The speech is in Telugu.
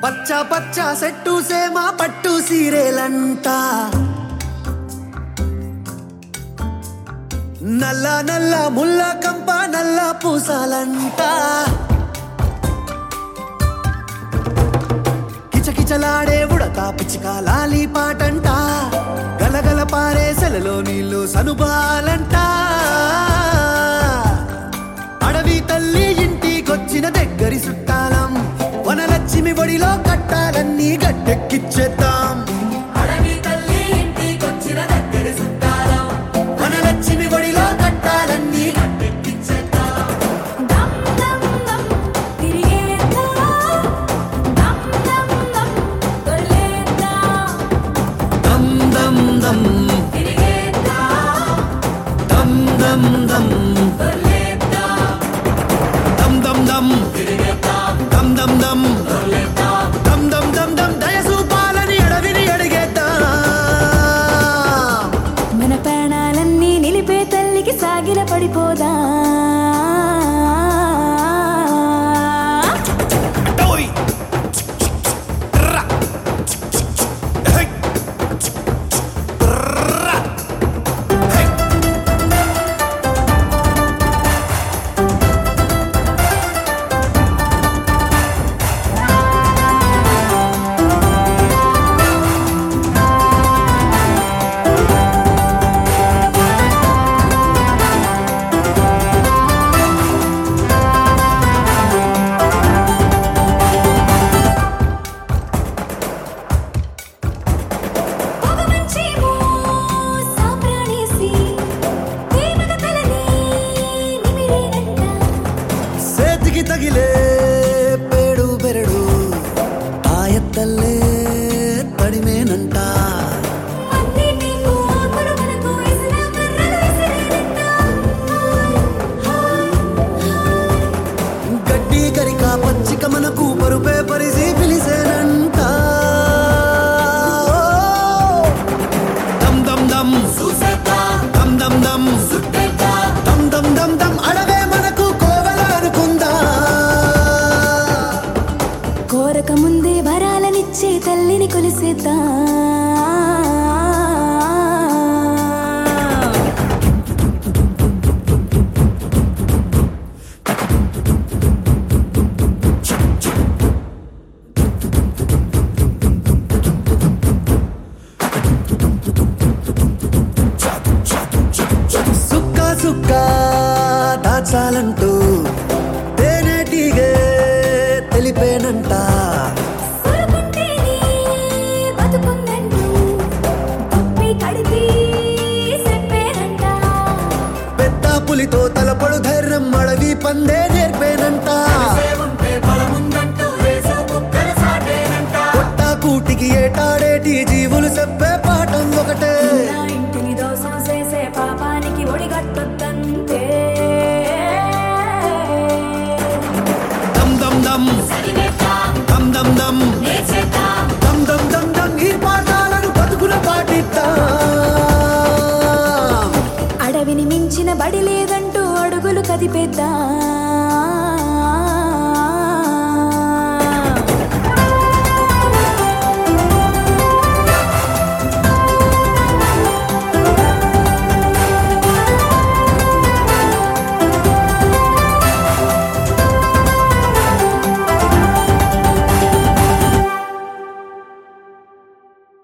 పచ్చ పచ్చ సెట్టు సేమ పట్టు సీరేలంట నల్ల నల్ల ముల్ల కంప నల్ల పూసాలంట కిచకిచలాడే ఉడత పిచ్చిక లాలి పాటంట గలగల పారే సెలలో నీళ్లు సనుబాలంట అడవి తల్లి ఇంటికొచ్చిన దగ్గరి చుట్టాలం వనలక్ష్మి ఒడిలో కట్టాలన్నీ గట్టెక్కిచ్చేద్దాం అడవి తల్లి ఇంటికొచ్చిన దగ్గరి చుట్టాలం వనలక్ష్మి ఒడిలో కట్టాలన్నీ దమ్ దమ్ దమ్ తిరిగేద్దా దమ్ దమ్ దమ్ తొలేద్దా దమ్ దమ్ దమ్ తిరిగేద్దా దమ్ దమ్ దమ్ దొర్లేద్దా దమ్ దమ్ దమ్ తిరిగేద్దా దమ్ దమ్ దమ్ దొర్లేద్దా దమ్ దమ్ దమ్ దమ్ దయసూపాలని అడవిని అడిగేద్దాం మన ప్రాణాలన్నీ నిలిపే తల్లికి సాగిల పడిపోదా Toy. Ra. Hey. Ra. Hey. పొగమంచేమో సాంబ్రాణేసి ప్రేమగ తలని నిమిరేనంట సేతికి తగిలే పేడు బెరడు తాయత్తల్లే తడిమేనంట అన్నిటికూ ఆకులు మనకు ఇసిన కర్రలు విసిరేనంట గడ్డి కరిక పచ్చిక మనకు పరుపే పరిసి పిలిసేనంట దమ్ దమ్ దమ్ చూసేద్దా దమ్ దమ్ దమ్ చుట్టేద్దా దమ్ దమ్ దమ్ దమ్ అడవే మనకు కోవెల అనుకుందా కోరక ముందే వరాలనిచ్చే తల్లిని కొలిసేద్దా సుక్క సుక్క దాచాలంటూ తేనెటీగే తెలిపేనంట కొరుకుంటేనే బతుకుందంటూ తప్పి కడిగి చెప్పేనంట పెద్ద పులితో తలపడు ధైర్యం అడవి పందే నేర్పేనంట ఉంటే బలముందంటూ వేసే కుక్కల సాటేనంట కొట్ట కూటికి ఏటాడేటి జీవులు చెప్పే పాఠం ఒకటే నా ఇంటిని దోసం చేసే పాపానికి ఒడిగట్టొద్దంతే దమ్ దమ్ దమ్ చదివేద్దా దమ్ దమ్ దమ్ నేర్చేద్దా దమ్ దమ్ దమ్ దమ్ ఈ పాఠాలను బతుకుల పాటిద్దాం అడవిని మించిన బడి లేదంటూ అడుగులు కదిపేద్దాం